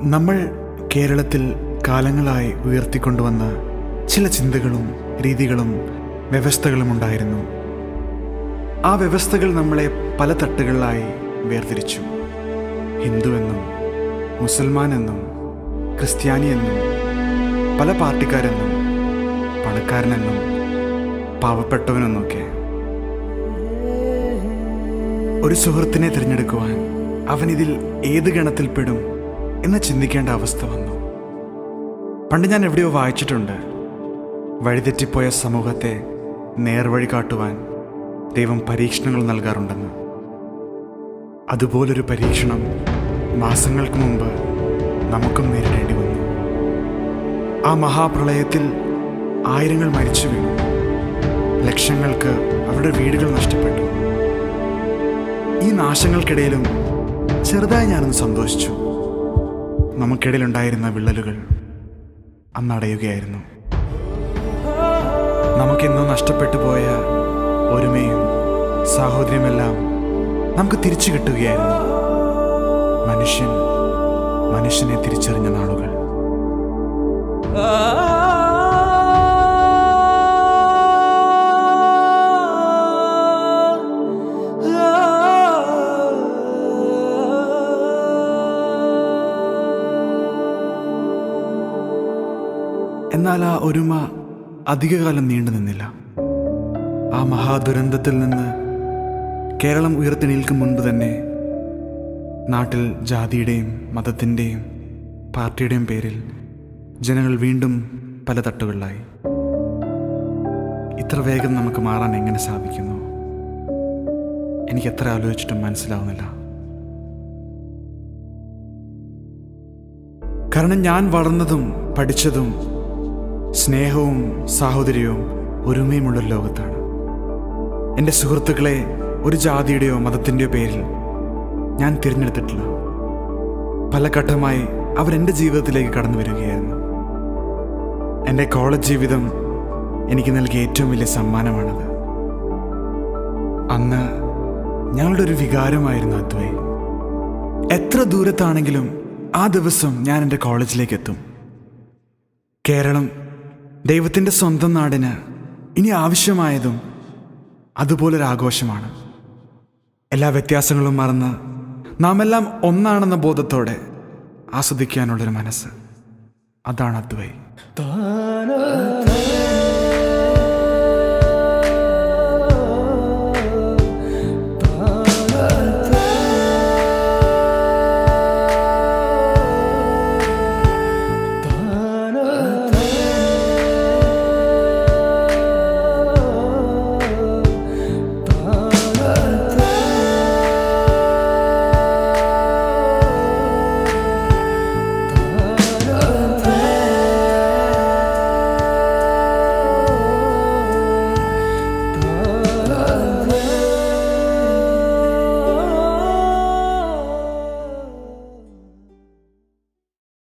നമ്മൾ കേരളത്തിൽ കാലങ്ങളായി ഉയർത്തിക്കൊണ്ടുവന്ന ചില ചിന്തകളും രീതികളും വ്യവസ്ഥകളും ഉണ്ടായിരുന്നു ആ വ്യവസ്ഥകൾ നമ്മളെ പല തട്ടുകളിലായി വേർതിരിച്ചു ഹിന്ദു എന്നും മുസൽമാൻ എന്നും ക്രിസ്ത്യാനി എന്നും പല പാർട്ടിക്കാരെന്നും പണക്കാരനെന്നും പാവപ്പെട്ടവനെന്നൊക്കെ ഒരു സുഹൃത്തിനെ തിരഞ്ഞെടുക്കുവാൻ അവൻ ഇതിൽ ഏത് ഗണത്തിൽപ്പെടും എന്ന് ചിന്തിക്കേണ്ട അവസ്ഥ വന്നു പണ്ട് ഞാൻ എവിടെയോ വായിച്ചിട്ടുണ്ട് വഴിതെറ്റിപ്പോയ സമൂഹത്തെ നേർവഴി കാട്ടുവാൻ ദൈവം പരീക്ഷണങ്ങൾ നൽകാറുണ്ടെന്ന് അതുപോലൊരു പരീക്ഷണം മാസങ്ങൾക്ക് മുമ്പ് നമുക്കും നേരിടേണ്ടി വന്നു ആ മഹാപ്രളയത്തിൽ ആയിരങ്ങൾ മരിച്ചു വീണു ലക്ഷങ്ങൾക്ക് അവരുടെ വീടുകൾ നഷ്ടപ്പെട്ടു ഈ നാശങ്ങൾക്കിടയിലും ചെറുതായി ഞാനൊന്ന് സന്തോഷിച്ചു നമുക്കിടയിലുണ്ടായിരുന്ന വിള്ളലുകൾ അന്നടയുകയായിരുന്നു നമുക്കെന്നോ നഷ്ടപ്പെട്ടു പോയ ഒരുമയും സാഹോദര്യമെല്ലാം നമുക്ക് തിരിച്ചു കിട്ടുകയായിരുന്നു മനുഷ്യൻ മനുഷ്യനെ തിരിച്ചറിഞ്ഞ നാളുകൾ എന്നാൽ ആ ഒരുമ അധികകാലം നീണ്ടു നിന്നില്ല ആ മഹാദുരന്തത്തിൽ നിന്ന് കേരളം ഉയർത്തെണീൽക്കും മുൻപ് തന്നെ നാട്ടിൽ ജാതിയുടെയും മതത്തിൻ്റെയും പാർട്ടിയുടെയും പേരിൽ ജനങ്ങൾ വീണ്ടും പല തട്ടുകളിലായി ഇത്ര വേഗം നമുക്ക് മാറാൻ എങ്ങനെ സാധിക്കുന്നു എനിക്ക് എത്ര ആലോചിച്ചിട്ടും മനസ്സിലാവുന്നില്ല കാരണം ഞാൻ വളർന്നതും പഠിച്ചതും സ്നേഹവും സാഹോദര്യവും ഒരുമയുമുള്ള ഒരു ലോകത്താണ് എൻ്റെ സുഹൃത്തുക്കളെ ഒരു ജാതിയുടെയോ മതത്തിൻ്റെയോ പേരിൽ ഞാൻ തിരഞ്ഞെടുത്തിട്ടില്ല പല ഘട്ടമായി അവരെൻ്റെ ജീവിതത്തിലേക്ക് കടന്നു വരികയായിരുന്നു എൻ്റെ കോളേജ് ജീവിതം എനിക്ക് നൽകിയ ഏറ്റവും വലിയ സമ്മാനമാണത് അന്ന് ഞങ്ങളുടെ ഒരു വികാരമായിരുന്നു അദ്വൈ എത്ര ദൂരത്താണെങ്കിലും ആ ദിവസം ഞാൻ എൻ്റെ കോളേജിലേക്ക് എത്തും കേരളം ദൈവത്തിൻ്റെ സ്വന്തം നാടിന് ഇനി ആവശ്യമായതും അതുപോലൊരു ആഘോഷമാണ് എല്ലാ വ്യത്യാസങ്ങളും മറന്ന് നാം എല്ലാം ഒന്നാണെന്ന ബോധത്തോടെ ആസ്വദിക്കാനുള്ളൊരു മനസ്സ് അതാണ് അദ്വൈ താനാ